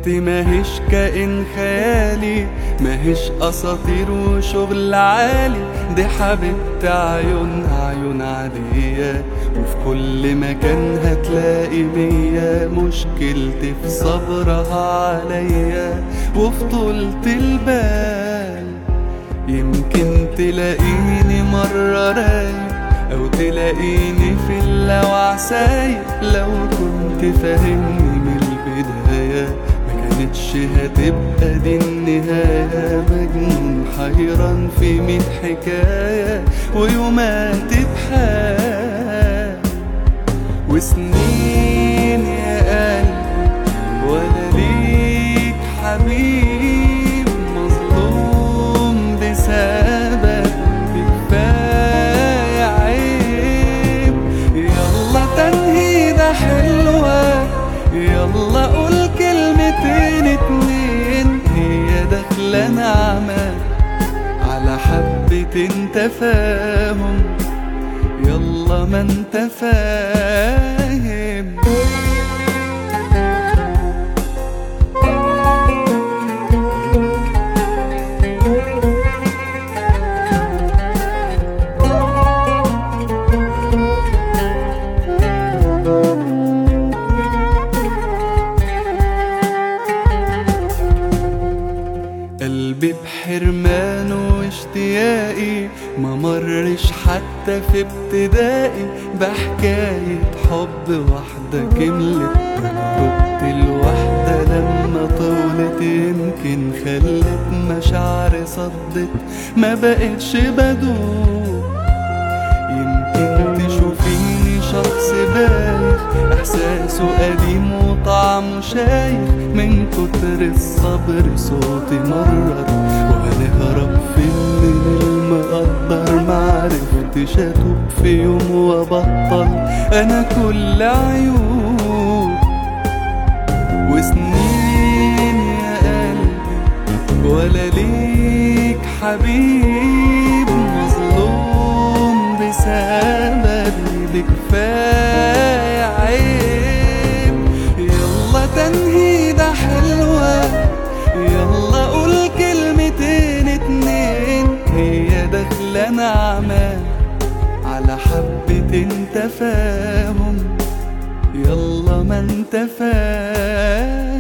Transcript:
بنتي ماهيش كائن خيالي ماهيش اساطير وشغل عالي دي حبيبتي عيونها عيون عادية وفي كل مكان هتلاقي مية مشكلتي في صبرها عليا وفي طولة البال يمكن تلاقيني مرة رايق أو تلاقيني في اللوع سايق لو كنت فاهمني من البداية ما كانتش هتبقى دي النهاية مجنون حيران في ميت حكاية ويومات بحال وسنين يا قلبي ولا ليك حبيب مظلوم بسبب كفاية عيب يلا تنهيدة حلوة يلا قول كلمتين اتنين هي داخلة نعمة على حبة تفاهم يلا ما انت فاهم قلبي بحرمان واشتياقي ما مرش حتى في ابتدائي بحكاية حب واحدة كملت تجربتي الواحدة لما طولت يمكن خلت مشاعري صدت ما بقتش بدوب يمكن تشوفيني شخص بايخ احساسه قديم وطعمه شايخ من كتر الصبر صوتي مرر وهنهرب فين من المقدر معرفتش اتوب في يوم وابطل انا كل عيوب وسنين يا قلبي ولا ليك حبيب مظلوم بسببي بكفاية عيب يلا تنهيدة حلوة يلا قول كلمتين اتنين هي داخلة نعمة على حبة تفاهم يلا ما انت فاهم